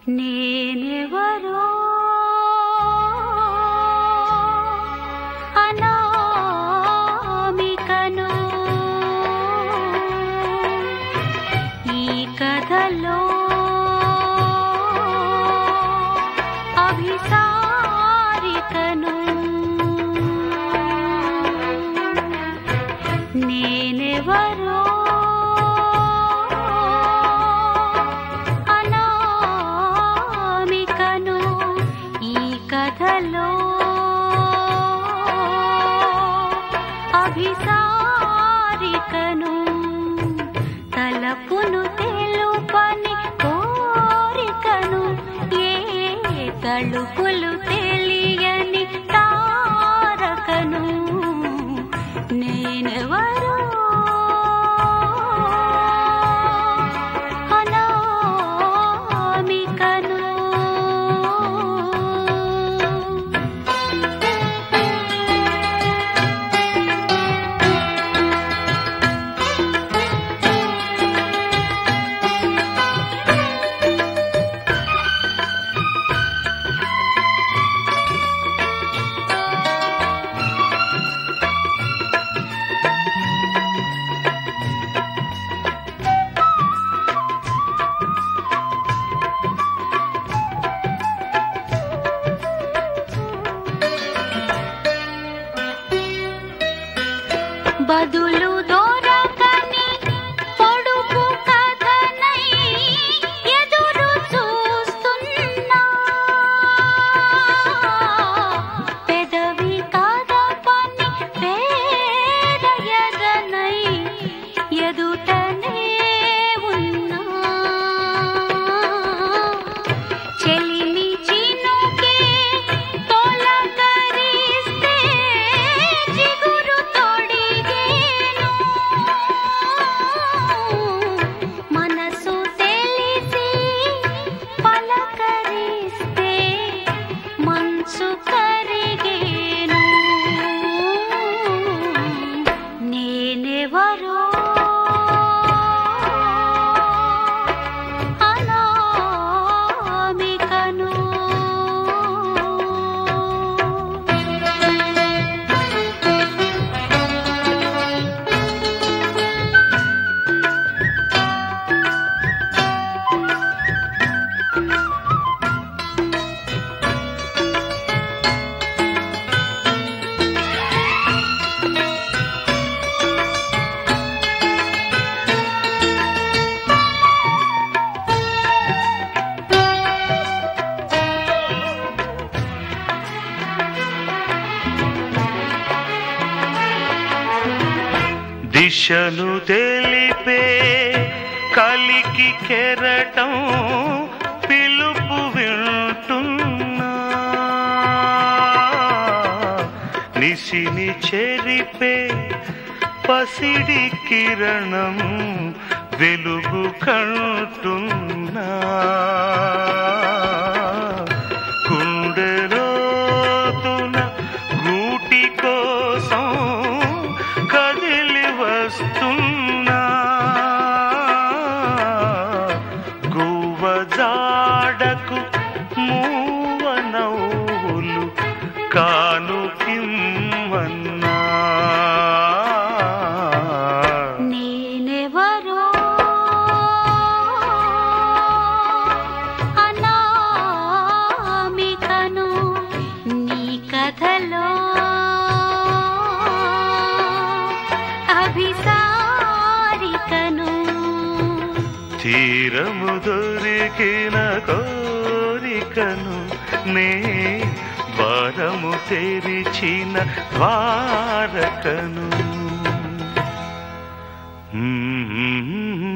నేనెవరో అనామికను ఈ కథలో అభిసారికను నేనెవరో అనామికను ఈ కథలో అభిసారికను తలపును తెలుపని కోరికను ఏ తలుపులు తెలియని తారకను నేనెవరో అనామికను బదులు దొరకని పొడుపు కథనై ఎదురు చూస్తున్నా పెదవి కదపని పేద ఎదనై ఎదుటనే ఉన్నా చెలిమి చినుకే తొలకరిస్తే చిగురు తొడిగేను మనసు తెలిసి పలకరిస్తే మంచు కరిగేను నేనెవరో అనామికను దిశను తెలిపే కలికి కెరటం పిలుపు వింటున్నా నిసిని చెరిపే పసిడి కిరణం వెలుగు కంటున్నా గుండెలోతున గూటి కోసం కదిలి వస్తున్నా గువ్వ జాడకు మూవ నవ్వులు కానుకిమ్మన్నా నేనెవరో అనామికను నీ కథలో అభిసారికను తీరము దొరికిన కోరికను నే ద్వారము తెరిచిన ద్వారకను మ్మ్.